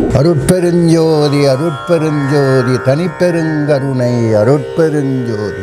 அருட்பெருஞ்சோதி அருட்பெருஞ்சோதி தனிப்பெருங்கருணை அருட்பெருஞ்சோதி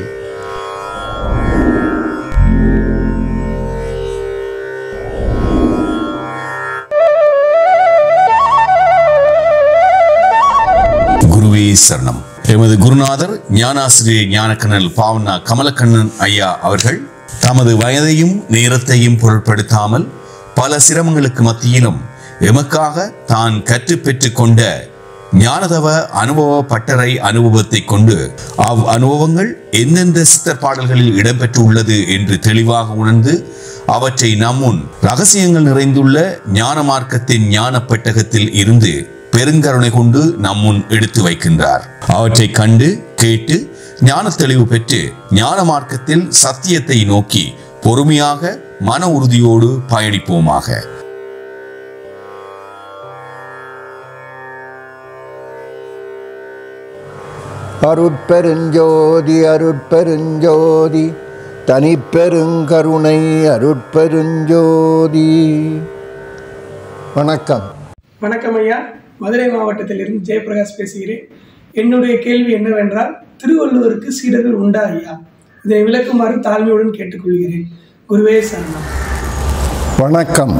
குருவே சரணம் எமது குருநாதர் ஞானாசிரியர் ஞானக்கண்ணல் பாவனா கமலக்கண்ணன் ஐயா அவர்கள் தமது வயதையும் நேரத்தையும் பொருட்படுத்தாமல் பல சிரமங்களுக்கு மத்தியிலும் எமக்காக தான் கற்றுப் பெற்றுக் கொண்ட ஞானதவ அனுபவ பட்டறை அனுபவத்தை கொண்டு அவ் அனுபவங்கள் எந்தெந்த சித்தர் பாடல்களில் இடம்பெற்றுள்ளது என்று தெளிவாக உணர்ந்து அவற்றை நம்முன் ரகசியங்கள் நிறைந்துள்ள ஞான மார்க்கத்தின் ஞான பெட்டகத்தில் இருந்து பெருங்கருணை கொண்டு நம்முன் எடுத்து வைக்கின்றார் அவற்றை கண்டு கேட்டு ஞான தெளிவு பெற்று ஞான மார்க்கத்தில் சத்தியத்தை நோக்கி பொறுமையாக மன உறுதியோடு பயணிப்போமாக அருட்பெருஞ்சோதி அருட்பெருஞ்சோதி தனிப்பெருங்கருணை அருட்பெருஞ்சோதி வணக்கம் வணக்கம் ஐயா மதுரை மாவட்டத்திலிருந்து ஜெயபிரகாஷ் பேசுகிறேன் என்னுடைய கேள்வி என்னவென்றால் திருவள்ளுவருக்கு சீடர்கள் உண்டா ஐயா இதை விளக்குமாறு தாழ்மையுடன் கேட்டுக்கொள்கிறேன் குருவே சரணம் வணக்கம்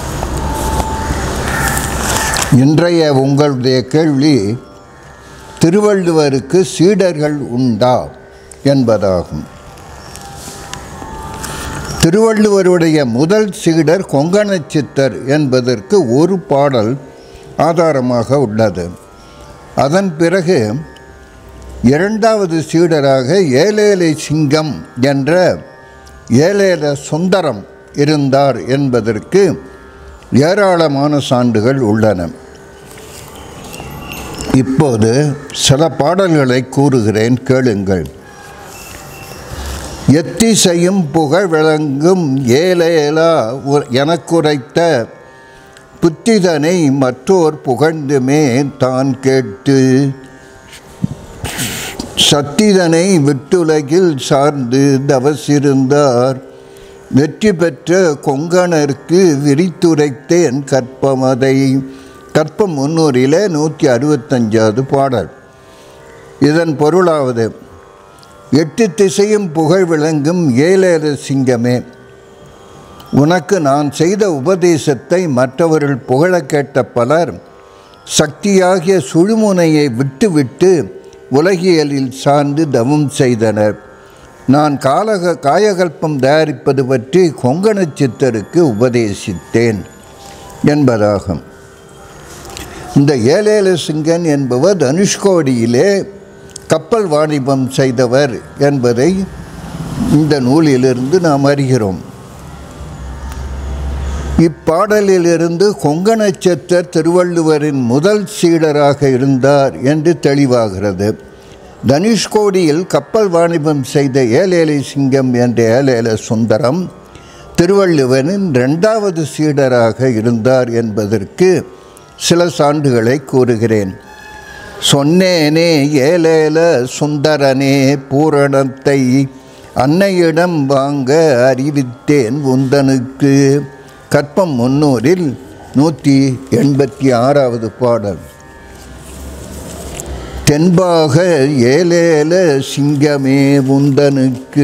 இன்றைய உங்களுடைய கேள்வி திருவள்ளுவருக்கு சீடர்கள் உண்டா என்பதாகும் திருவள்ளுவருடைய முதல் சீடர் கொங்கணச் சித்தர் என்பதற்கு ஒரு பாடல் ஆதாரமாக உள்ளது அதன் பிறகு இரண்டாவது சீடராக ஏலேலை சிங்கம் என்ற ஏலேல சுந்தரம் இருந்தார் என்பதற்கு ஏராளமான சான்றுகள் உள்ளன இப்போது சில பாடல்களை கூறுகிறேன் கேளுங்கள் எத்திசையும் புகழ் விளங்கும் ஏலேலா உ- எனக்குரைத்த புத்திதனை மற்றோர் புகழ்ந்துமே தான் கேட்டு சத்திதனை விட்டுலகில் சார்ந்து தவசிருந்தார் வெற்றி பெற்ற கொங்கணருக்கு விரித்துரைத்தேன் கற்பமதை கற்பம் முன்னூறில் நூற்றி அறுபத்தஞ்சாவது பாடல் இதன் பொருளாவது எட்டு திசையும் புகழ் விளங்கும் ஏலேல சிங்கமே உனக்கு நான் செய்த உபதேசத்தை மற்றவர்கள் புகழக் கேட்ட பலர் சக்தியாகிய சுழுமுனையை விட்டுவிட்டு உலகியலில் சார்ந்து தவம் செய்தனர் நான் காலக காயகல்பம் தயாரிப்பது பற்றி கொங்கணச் சித்தருக்கு உபதேசித்தேன் என்பதாகும் இந்த ஏலேல சிங்கன் என்பவர் தனுஷ்கோடியிலே கப்பல் வாணிபம் செய்தவர் என்பதை இந்த நூலிலிருந்து நாம் அறிகிறோம் இப்பாடலிலிருந்து கொங்கணச்சத்தர் திருவள்ளுவரின் முதல் சீடராக இருந்தார் என்று தெளிவாகிறது தனுஷ்கோடியில் கப்பல் வாணிபம் செய்த ஏலேலை சிங்கம் என்ற ஏலேல சுந்தரம் திருவள்ளுவரின் இரண்டாவது சீடராக இருந்தார் என்பதற்கு சில சான்றுகளை கூறுகிறேன் சொன்னேனே ஏலேல சுந்தரனே பூரணத்தை அன்னையிடம் வாங்க அறிவித்தேன் உந்தனுக்கு கற்பம் முன்னூறில் நூற்றி எண்பத்தி ஆறாவது பாடல் தென்பாக ஏலேல சிங்கமே உந்தனுக்கு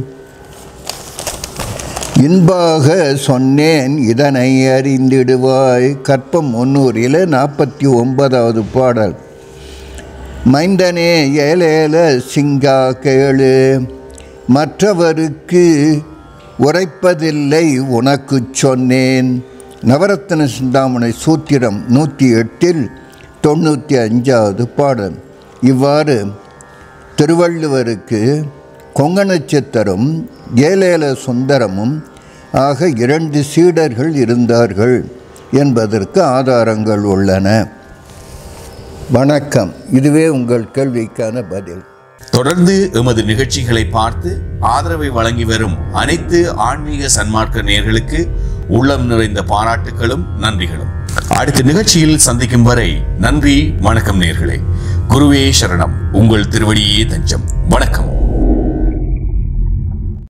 இன்பாக சொன்னேன் இதனை அறிந்திடுவாய் கற்பம் முன்னூறில் நாற்பத்தி ஒன்பதாவது பாடல் மைந்தனே ஏலேல சிங்கா கேளு மற்றவருக்கு உரைப்பதில்லை உனக்குச் சொன்னேன் நவரத்ன சிந்தாமணி சூத்திரம் நூற்றி எட்டில் தொண்ணூற்றி அஞ்சாவது பாடல் இவ்வாறு திருவள்ளுவருக்கு கொங்கணச்சித்தரும் ஏலேல சுந்தரமும் ஆக இரண்டு சீடர்கள் இருந்தார்கள் என்பதற்கு ஆதாரங்கள் உள்ளன வணக்கம் இதுவே உங்கள் கேள்விக்கான பதில் தொடர்ந்து எமது நிகழ்ச்சிகளை பார்த்து ஆதரவை வழங்கி வரும் அனைத்து ஆன்மீக சன்மார்க்க நேயர்களுக்கு உள்ளம் நிறைந்த பாராட்டுகளும் நன்றிகளும் அடுத்த நிகழ்ச்சியில் சந்திக்கும் வரை நன்றி வணக்கம் நேர்களே குருவே சரணம் உங்கள் திருவடியே தஞ்சம் வணக்கம்